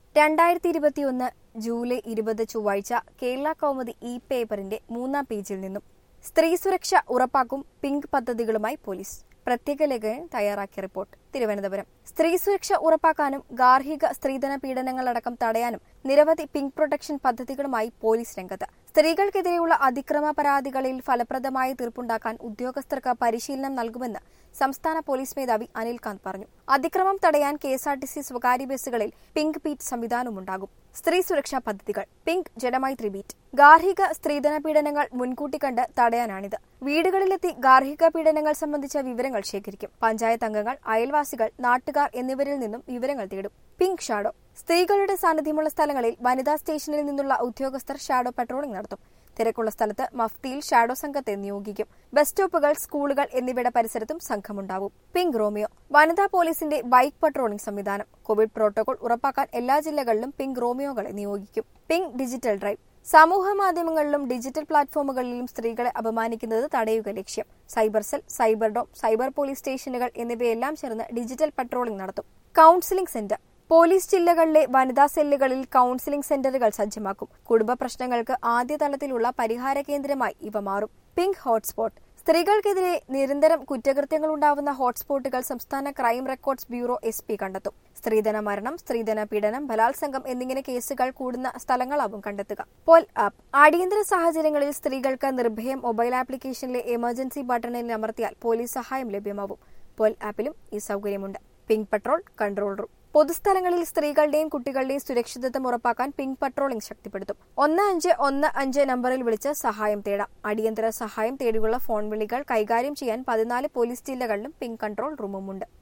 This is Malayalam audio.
രണ്ടായിരത്തി ഇരുപത്തിയൊന്ന് ജൂലൈ ഇരുപത് ചൊവ്വാഴ്ച കേരള കൗമുദി ഇ പേപ്പറിന്റെ മൂന്നാം പേജിൽ നിന്നും സ്ത്രീ സുരക്ഷ ഉറപ്പാക്കും പിങ്ക് പദ്ധതികളുമായി പോലീസ് പ്രത്യേക ലേഖകൻ തയ്യാറാക്കിയ റിപ്പോർട്ട് തിരുവനന്തപുരം സ്ത്രീ സുരക്ഷ ഉറപ്പാക്കാനും ഗാർഹിക സ്ത്രീധന പീഡനങ്ങളടക്കം തടയാനും നിരവധി പിങ്ക് പ്രൊട്ടക്ഷൻ പദ്ധതികളുമായി പോലീസ് രംഗത്ത് സ്ത്രീകൾക്കെതിരെയുള്ള അതിക്രമ പരാതികളിൽ ഫലപ്രദമായ തീർപ്പുണ്ടാക്കാൻ ഉദ്യോഗസ്ഥർക്ക് പരിശീലനം നൽകുമെന്ന് സംസ്ഥാന പോലീസ് മേധാവി അനിൽകാന്ത് പറഞ്ഞു അതിക്രമം തടയാൻ കെഎസ്ആർടിസി സ്വകാര്യ ബസ്സുകളിൽ പിങ്ക് ബീറ്റ് സംവിധാനമുണ്ടാകും സ്ത്രീ സുരക്ഷാ പദ്ധതികൾ പിങ്ക് ജനമൈത്രി ബീറ്റ് ഗാർഹിക സ്ത്രീധന പീഡനങ്ങൾ മുൻകൂട്ടി കണ്ട് തടയാനാണിത് വീടുകളിലെത്തി ഗാർഹിക പീഡനങ്ങൾ സംബന്ധിച്ച വിവരങ്ങൾ ശേഖരിക്കും പഞ്ചായത്ത് അംഗങ്ങൾ അയൽവാസികൾ നാട്ടുകാർ എന്നിവരിൽ നിന്നും വിവരങ്ങൾ തേടും പിങ്ക് ഷാഡോ സ്ത്രീകളുടെ സാന്നിധ്യമുള്ള സ്ഥലങ്ങളിൽ വനിതാ സ്റ്റേഷനിൽ നിന്നുള്ള ഉദ്യോഗസ്ഥർ ഷാഡോ പട്രോളിംഗ് നടത്തും തിരക്കുള്ള സ്ഥലത്ത് മഫ്തിയിൽ ഷാഡോ സംഘത്തെ നിയോഗിക്കും ബസ് സ്റ്റോപ്പുകൾ സ്കൂളുകൾ എന്നിവയുടെ പരിസരത്തും സംഘമുണ്ടാവും പിങ്ക് റോമിയോ വനിതാ പോലീസിന്റെ ബൈക്ക് പട്രോളിംഗ് സംവിധാനം കോവിഡ് പ്രോട്ടോകോൾ ഉറപ്പാക്കാൻ എല്ലാ ജില്ലകളിലും പിങ്ക് റോമിയോകളെ നിയോഗിക്കും പിങ്ക് ഡിജിറ്റൽ ഡ്രൈവ് സമൂഹ മാധ്യമങ്ങളിലും ഡിജിറ്റൽ പ്ലാറ്റ്ഫോമുകളിലും സ്ത്രീകളെ അപമാനിക്കുന്നത് തടയുക ലക്ഷ്യം cyber cell cyber dome cyber police സ്റ്റേഷനുകൾ എന്നിവയെല്ലാം ചേർന്ന് ഡിജിറ്റൽ പട്രോളിംഗ് നടത്തും കൌൺസിലിംഗ് സെന്റർ പോലീസ് ജില്ലകളിലെ വനിതാ സെല്ലുകളിൽ കൌൺസിലിംഗ് സെന്ററുകൾ സജ്ജമാക്കും കുടുംബ പ്രശ്നങ്ങൾക്ക് ആദ്യ തലത്തിലുള്ള പരിഹാര കേന്ദ്രമായി ഇവ മാറും പിങ്ക് ഹോട്ട്സ്പോട്ട് സ്ത്രീകൾക്കെതിരെ നിരന്തരം കുറ്റകൃത്യങ്ങൾ ഉണ്ടാവുന്ന ഹോട്ട്സ്പോട്ടുകൾ സംസ്ഥാന crime records bureau S P കണ്ടെത്തും സ്ത്രീധന മരണം സ്ത്രീധന പീഡനം ബലാത്സംഗം എന്നിങ്ങനെ കേസുകൾ കൂടുന്ന സ്ഥലങ്ങളാവും കണ്ടെത്തുക പോൽ ആപ്പ് അടിയന്തര സാഹചര്യങ്ങളിൽ സ്ത്രീകൾക്ക് നിർഭയം മൊബൈൽ ആപ്ലിക്കേഷനിലെ എമർജൻസി ബട്ടണിൽ അമർത്തിയാൽ പോലീസ് സഹായം ലഭ്യമാവും പോൽ ആപ്പിലും ഈ സൗകര്യമുണ്ട് പിങ്ക് പട്രോൾ കൺട്രോൾ റൂം പൊതുസ്ഥലങ്ങളിൽ സ്ത്രീകളുടെയും കുട്ടികളുടെയും സുരക്ഷിതത്വം ഉറപ്പാക്കാൻ പിങ്ക് പട്രോളിംഗ് ശക്തിപ്പെടുത്തും ഒന്ന് അഞ്ച് ഒന്ന് അഞ്ച് നമ്പറിൽ വിളിച്ച് സഹായം തേടാം അടിയന്തര സഹായം തേടിയുള്ള ഫോൺ വിളികൾ കൈകാര്യം ചെയ്യാൻ പതിനാല് പോലീസ് ജില്ലകളിലും പിങ്ക് കൺട്രോൾ റൂമുമുണ്ട്